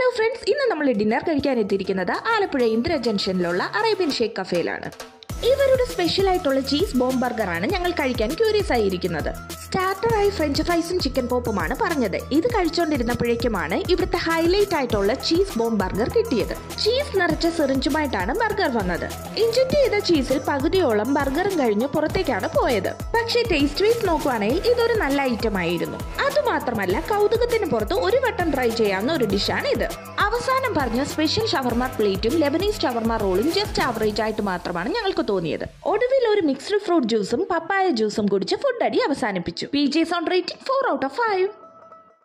friends ഇന്ന് നമ്മൾ dinner കഴിക്കാൻ എത്തിയിരിക്കുന്നത് ആലപ്പുഴ ഇന്ദിര ജംഗ്ഷനിലുള്ള അറേബ്യൻ ഷേക്ക് കഫേയിലാണ് ഇവരുടെ സ്പെഷ്യൽ ആയിട്ടുള്ള ചീസ് ബോം ബർഗറാണ് ഞങ്ങൾ കഴിക്കാൻ ക്യൂരിയസ് ആയിരിക്കുന്നത് സ്റ്റാർട്ടറായി ഫ്രഞ്ച് ഫ്രൈസും ചിക്കൻ പോപ്പുമാണ് പറഞ്ഞത് ഇത് കഴിച്ചുകൊണ്ടിരുന്നപ്പോഴേക്കുമാണ് ഇവിടുത്തെ ഹൈലൈറ്റ് ആയിട്ടുള്ള ചീസ് ബോം ബർഗർ കിട്ടിയത് ചീസ് നിറച്ച സിറിഞ്ചുമായിട്ടാണ് ബർഗർ വന്നത് ഇഞ്ചക്ട് ചെയ്ത ചീസിൽ പകുതിയോളം ബർഗറും കഴിഞ്ഞ് പുറത്തേക്കാണ് പോയത് പക്ഷേ ടേസ്റ്റ് വൈസ് നോക്കുവാണെങ്കിൽ ഇതൊരു നല്ല ഐറ്റം ആയിരുന്നു അതുമാത്രമല്ല കൗതുകത്തിന് പുറത്ത് ഒരു വട്ടം ട്രൈ ചെയ്യാവുന്ന ഒരു ഡിഷാണ് ഇത് അവസാനം പറഞ്ഞ സ്പെഷ്യൽ ഷവർമ പ്ലേറ്റും ലെബനീസ് ഷവർമ റോളും ജസ്റ്റ് ആവറേജ് ആയിട്ട് മാത്രമാണ് ഞങ്ങൾക്ക് തോന്നിയത് ഒടുവിൽ ഒരു മിക്സ്ഡ് ഫ്രൂട്ട് ജ്യൂസും പപ്പായ ജ്യൂസും കുടിച്ച് ഫുഡ് അടി അവസാനിപ്പിച്ചു P G zone rating four out of five